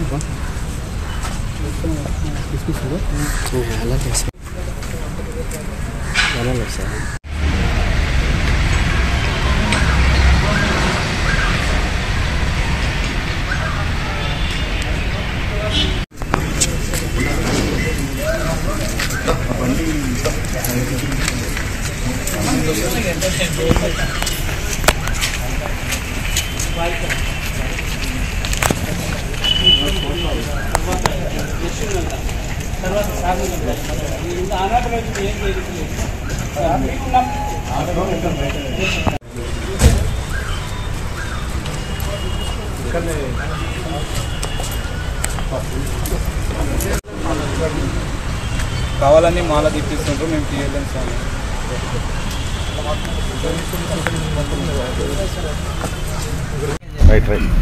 అలాగే సార్ అలాగే సార్ కావాలని మాల తిప్పిస్తుంటారు మేము తీయలేం స్వామి రైట్ రైట్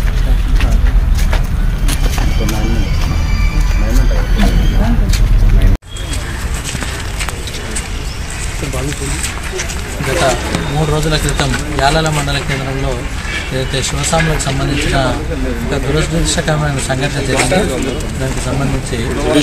గత మూడు రోజుల క్రితం యాలాల మండల కేంద్రంలో ఏదైతే శివస్వాములకు సంబంధించిన ఒక దురదృష్టకరమైన సంఘటన జరిగింది దానికి సంబంధించి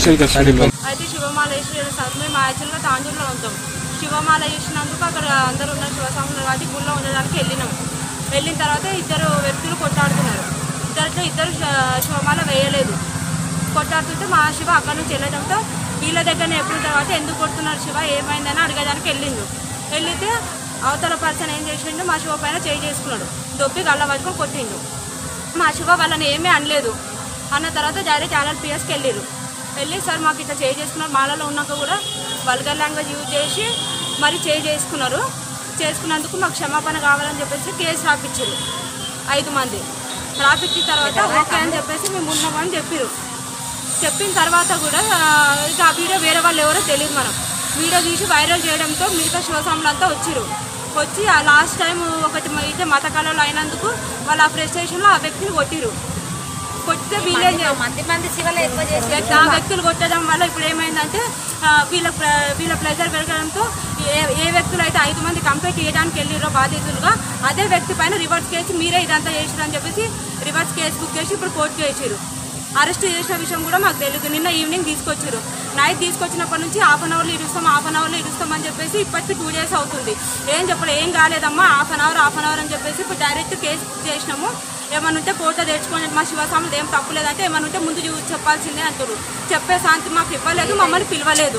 అయితే శివమాల వేసిన సార్ మేము యాక్చువల్గా తాండూరులో ఉంటాం శివమాల వేసినందుకు అక్కడ అందరూ ఉన్న శివస్వాములు కాబట్టి గుళ్ళో ఉండడానికి వెళ్ళినాం వెళ్ళిన తర్వాత ఇద్దరు వ్యక్తులు కొట్టాడుతున్నారు ఇద్దరిలో ఇద్దరు శ- శివమాల వేయలేదు కొట్టాడుతుంటే మా శివ అక్కడ నుంచి వెళ్ళడంతో వీళ్ళ దగ్గరనే ఎప్పుడు తర్వాత ఎందుకు కొడుతున్నారు శివ ఏమైందని అడిగేదానికి వెళ్ళిండు వెళ్ళితే అవతల పర్సన్ ఏం చేసిండు మా శివ పైన చేయి చేసుకున్నాడు దొబ్బి గల్ల పట్టుకొని కొట్టిండు మా శివ వాళ్ళని ఏమీ అనలేదు అన్న తర్వాత డైరెక్ట్ ఛానల్ పిఎస్కి వెళ్ళిరు వెళ్ళి సార్ మాకు ఇట్లా చేయి చేసుకున్నారు మాలలో ఉన్నాక కూడా వల్గర్ లాంగ్వేజ్ యూజ్ చేసి మరి చేయి చేసుకున్నారు చేసుకున్నందుకు మాకు క్షమాపణ కావాలని చెప్పేసి కేసు రాపించారు ఐదు మంది రాపించిన తర్వాత ఓకే అని చెప్పేసి మేము ఉన్నామని చెప్పారు చెప్పిన తర్వాత కూడా ఆ, ఇక ఆ వీడియో వేరే వాళ్ళు ఎవరో తెలియదు మనం వీడియో తీసి వైరల్ చేయడంతో మిగతా శివస్వాములంతా వచ్చారు వచ్చి ఆ లాస్ట్ టైం ఒకటి మ- ఇదే మత కళలు అయినందుకు వాళ్ళు ఆ ఫ్రస్ట్రేషన్లో ఆ వ్యక్తిని కొట్టిరు కొట్టితే వీళ్ళేం చే- మంది మంది శివలు ఎక్కువ చేసి వ్యక్తి- ఆ వ్యక్తులు కొట్టడం వల్ల ఇప్పుడు ఏమైందంటే ఆ, వీళ్ళ ప్ర- వీళ్ళ ప్రెజర్ పెరగడంతో ఏ ఏ వ్యక్తులు అయితే ఐదు మంది కంప్లైంట్ చేయడానికి వెళ్ళిరో బాధితులుగా అదే వ్యక్తి పైన రివర్స్ కేసు మీరే ఇదంతా చేసిరని చెప్పేసి రివర్స్ కేసు బుక్ చేసి ఇప్పుడు కోర్టుకు వేసారు అరెస్ట్ చేసిన విషయం కూడా మాకు తెలియదు నిన్న ఈవినింగ్ తీసుకొచ్చారు నైట్ తీసుకొచ్చినప్పటి నుంచి హాఫ్ అన్ అవర్లో ఇరుస్తాం హాఫ్ అన్ అవర్లో ఇరుస్తాం అని చెప్పేసి ఇప్పటికి టూ డేస్ అవుతుంది ఏం చెప్పలేదు ఏం కాలేదమ్మా half an hour half an hour అని చెప్పేసి ఇప్పుడు డైరెక్ట్ కేసు చేసినాము ఏమన్నా ఉంటే కోర్టులో తెచ్చుకోండి మా శివస్వాములు ఏం తప్పులేదంటే ఏమన్నా ఉంటే ముందు చూ- చెప్పాల్సిందే అంటారు చెప్పే శాంతి మాకు ఇవ్వలేదు మమ్మల్ని పిలవలేదు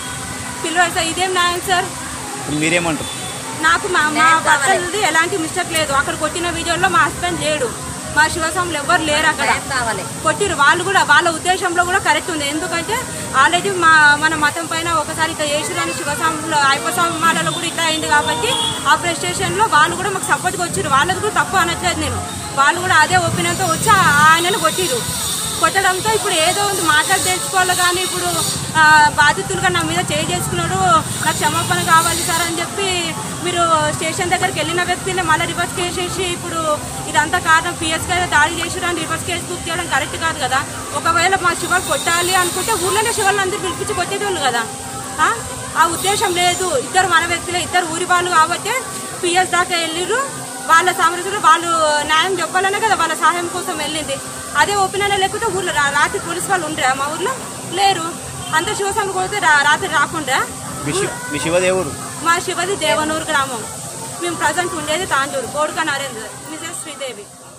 పిలవ ఇదేం న్యాయం సార్ మీరేమంటారు నాకు మా మా భర్తలది ఎలాంటి మిస్టేక్ లేదు అక్కడ కొట్టిన వీడియోలో మా హస్బెండ్ లేడు మా శివస్వాములు ఎవ్వరు లేరు అక్కడ ఏం కావాలి కొట్టిరు వాళ్ళు కూడా వాళ్ళ ఉద్దేశంలో కూడా కరెక్ట్ ఉంది ఎందుకంటే ఆల్రెడీ మా మన మతం పైన ఒకసారి ఇట్లా చేసిరని శివస్వాములు ఐపస్వామాలలో కూడా ఇట్లా అయింది కాబట్టి ఆ ప్రెస్టేషన్ లో వాళ్ళు కూడా మాకు సపోర్ట్గా వచ్చిరు వాళ్ళది కూడా తప్పు అనట్లేదు నేను వాళ్ళు కూడా అదే ఒపీనియన్తో వచ్చి ఆ- ఆయనను కొట్టిరు కొట్టడంతో ఇప్పుడు ఏదో ఉంది మాట్లాడి తెలుసుకోవాలి కానీ ఇప్పుడు ఆ, బాధితులుగా నా మీద చేయి చేసుకున్నాడు నాకు క్షమాపణ కావాలి సార్ అని చెప్పి మీరు స్టేషన్ దగ్గరికి వెళ్ళిన వ్యక్తిని మళ్ళీ రివర్స్ కేసు చేసి ఇప్పుడు ఇదంతా కారణం పిఎస్ గారు దాడి చేసిరు అని రివర్స్ కేసు బుక్ చేయడం కరెక్ట్ కాదు కదా ఒకవేళ మా శివలు కొట్టాలి అనుకుంటే ఊళ్ళోనే శివలు అందరూ పిలిపించి కొట్టేటోళ్ళు కదా ఆ? ఆ ఉద్దేశం లేదు ఇద్దరు మన వ్యక్తులే ఇద్దరు ఊరి వాళ్ళు కాబట్టి పిఎస్ దాకా వెళ్ళిర్రు వాళ్ళ సామర్థ్యంలో వాళ్ళు న్యాయం చెప్పాలనే కదా వాళ్ళ సహాయం కోసం వెళ్ళింది అదే ఒపీనియన్ లేకపోతే ఊర్లో రా- రాత్రి పోలీస్ వాళ్ళు ఉండరా మా ఊర్లో లేరు అంత శివస్వామి కొడితే రా- రాత్రి రాకుండా మీ శివదేవుడు మా శివది దేవనూరు గ్రామం మేము ప్రజెంట్ ఉండేది తాండూరు కోడుక నరేంద్ర మిసెస్ శ్రీదేవి